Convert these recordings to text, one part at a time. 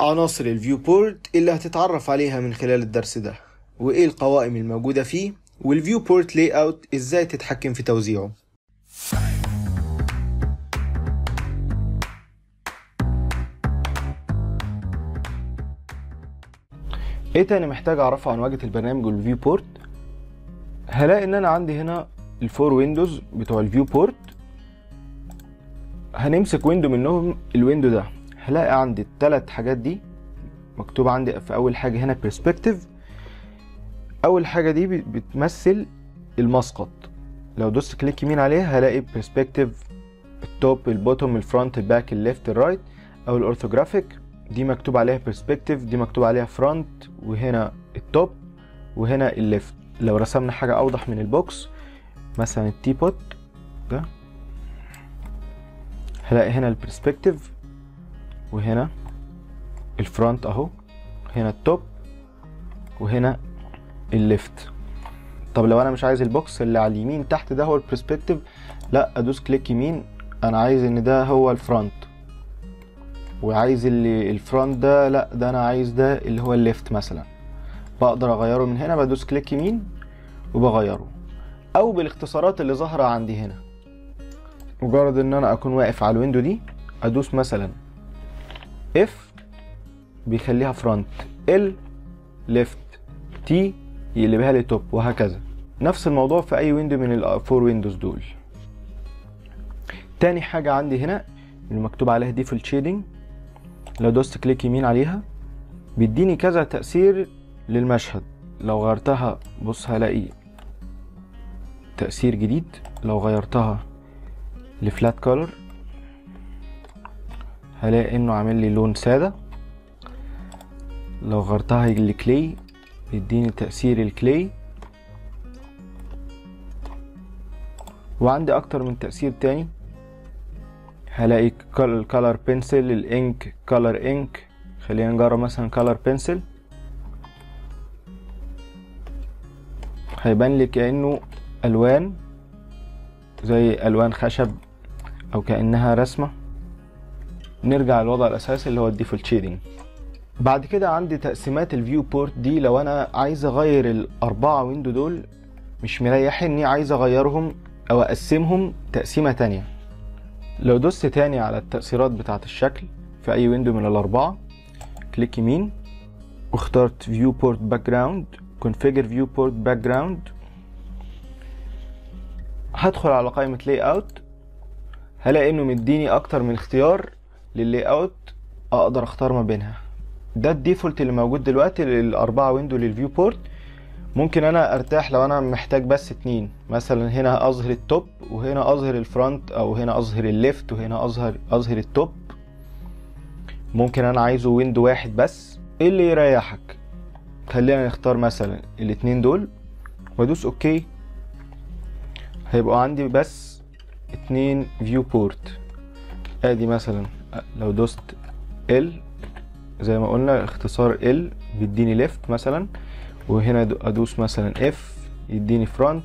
عناصر الفيو بورت اللي هتتعرف عليها من خلال الدرس ده وايه القوائم الموجودة فيه والفيو بورت لاي اوت ازاي تتحكم في توزيعه ايه تاني محتاج اعرفه عن واجهة البرنامج والفيو بورت هلاقي ان انا عندي هنا الفور ويندوز بتوع الفيو بورت هنمسك ويندو منهم الويندو ده هلاقي عندي التلات حاجات دي مكتوب عندي في اول حاجة هنا برسبكتيف اول حاجة دي بتمثل المسقط لو دوست كليك يمين عليها هلاقي برسبكتيف التوب البوتوم الفرونت الباك الليفت الرايت او الاورثوجرافيك دي مكتوب عليها برسبكتيف دي مكتوب عليها فرونت وهنا التوب وهنا الليفت لو رسمنا حاجة اوضح من البوكس مثلا التي بوت ده هلاقي هنا البرسبكتيف وهنا الفرونت اهو هنا التوب وهنا الليفت طب لو انا مش عايز البوكس اللي على اليمين تحت ده هو البرسبكتيف لا ادوس كليك يمين انا عايز ان ده هو الفرونت وعايز اللي الفرونت ده لا ده انا عايز ده اللي هو الليفت مثلا بقدر اغيره من هنا بدوس كليك يمين وبغيره او بالاختصارات اللي ظاهره عندي هنا مجرد ان انا اكون واقف على الويندو دي ادوس مثلا اف بيخليها فرونت ال ليفت تي يقلبها لي توب وهكذا نفس الموضوع في اي ويندو من الفور ويندوز دول تاني حاجة عندي هنا اللي مكتوب عليها ديفولت شيدنج لو دوست كليك يمين عليها بيديني كذا تأثير للمشهد لو غيرتها بص هلاقي تأثير جديد لو غيرتها لفلات كولر هلاقي انه عامل لي لون سادة لو غيرتها لكلي بيديني تأثير الكلي وعندي اكتر من تأثير تاني هلاقي الكالر بنسل الانك كالر انك خلينا نجرب مثلا كالر بنسل هيبان لي كأنه الوان زي الوان خشب او كأنها رسمة نرجع للوضع الاساسي اللي هو الديفولت شيدنج بعد كده عندي تقسيمات الفيو بورت دي لو انا عايز اغير الاربعة ويندو دول مش مريحني عايز اغيرهم او اقسمهم تقسيمة تانية لو دوست تاني على التأثيرات بتاعة الشكل في اي ويندو من الاربعة كليك يمين واخترت فيو بورت باك جراوند configure view port background هدخل على قائمة لاي اوت هلاقي انه مديني اكتر من اختيار لللاي اوت اقدر اختار ما بينها ده الديفولت اللي موجود دلوقتي للاربعة ويندو للفيو بورت ممكن انا ارتاح لو انا محتاج بس اتنين مثلا هنا اظهر التوب وهنا اظهر الفرونت او هنا اظهر الليفت وهنا اظهر اظهر التوب ممكن انا عايزه ويندو واحد بس ايه اللي يريحك خلينا نختار مثلا الاتنين دول وادوس اوكي هيبقى عندي بس اتنين فيو بورت ادي مثلا لو دوست ال زي ما قلنا اختصار ال بيديني ليفت مثلا وهنا ادوس مثلا اف يديني فرونت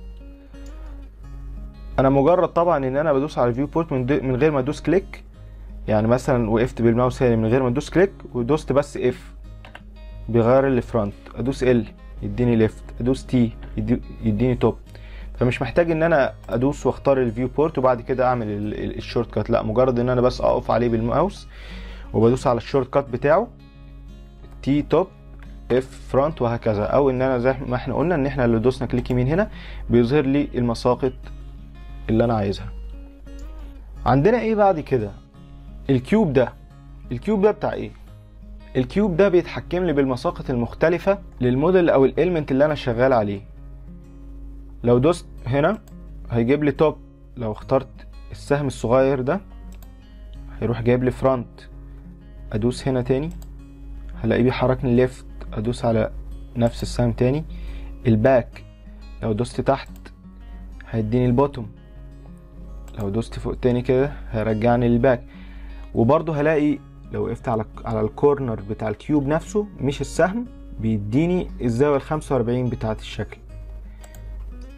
انا مجرد طبعا ان انا بدوس على الفيو بورت من, من غير ما ادوس كليك يعني مثلا وقفت بالماوس هنا من غير ما ادوس كليك ودوست بس اف بيغير لي فرونت ادوس ال يديني ليفت ادوس تي يديني توب فمش محتاج ان انا ادوس واختار الفيو بورت وبعد كده اعمل الشورت كات لا مجرد ان انا بس اقف عليه بالماوس وبدوس على الشورت كات بتاعه تي توب اف فرونت وهكذا او ان انا زي ما احنا قلنا ان احنا لو دوسنا كليك يمين هنا بيظهر لي المساقط اللي انا عايزها عندنا ايه بعد كده الكيوب ده الكيوب ده بتاع ايه الكيوب ده بيتحكم لي بالمساقط المختلفة للموديل او الاليمنت اللي انا شغال عليه لو دوست هنا هيجيب لي توب لو اخترت السهم الصغير ده هيروح جايب لي فرونت ادوس هنا تاني هلاقيه بيحركني ليفت ادوس على نفس السهم تاني الباك لو دوست تحت هيديني البوتوم لو دوست فوق تاني كده هيرجعني للباك وبرضه هلاقي لو وقفت على على الكورنر بتاع الكيوب نفسه مش السهم بيديني الزاوية الخمسة وأربعين بتاعة الشكل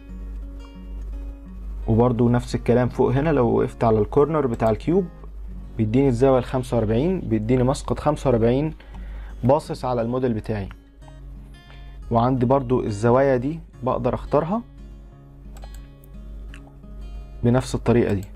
وبرضو نفس الكلام فوق هنا لو وقفت على الكورنر بتاع الكيوب بيديني الزاوية الخمسة وأربعين بيديني مسقط خمسة وأربعين باصص على الموديل بتاعي وعندي برضو الزوايا دي بقدر اختارها بنفس الطريقة دي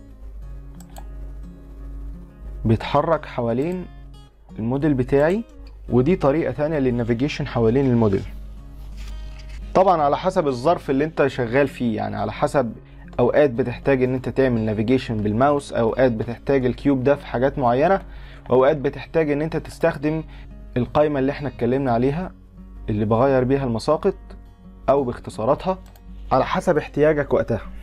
بيتحرك حوالين الموديل بتاعي ودي طريقة تانية للنافيجيشن حوالين الموديل طبعا على حسب الظرف اللي انت شغال فيه يعني على حسب اوقات بتحتاج ان انت تعمل نافيجيشن بالماوس اوقات بتحتاج الكيوب ده في حاجات معينة واوقات بتحتاج ان انت تستخدم القائمة اللي احنا اتكلمنا عليها اللي بغير بيها المساقط او باختصاراتها على حسب احتياجك وقتها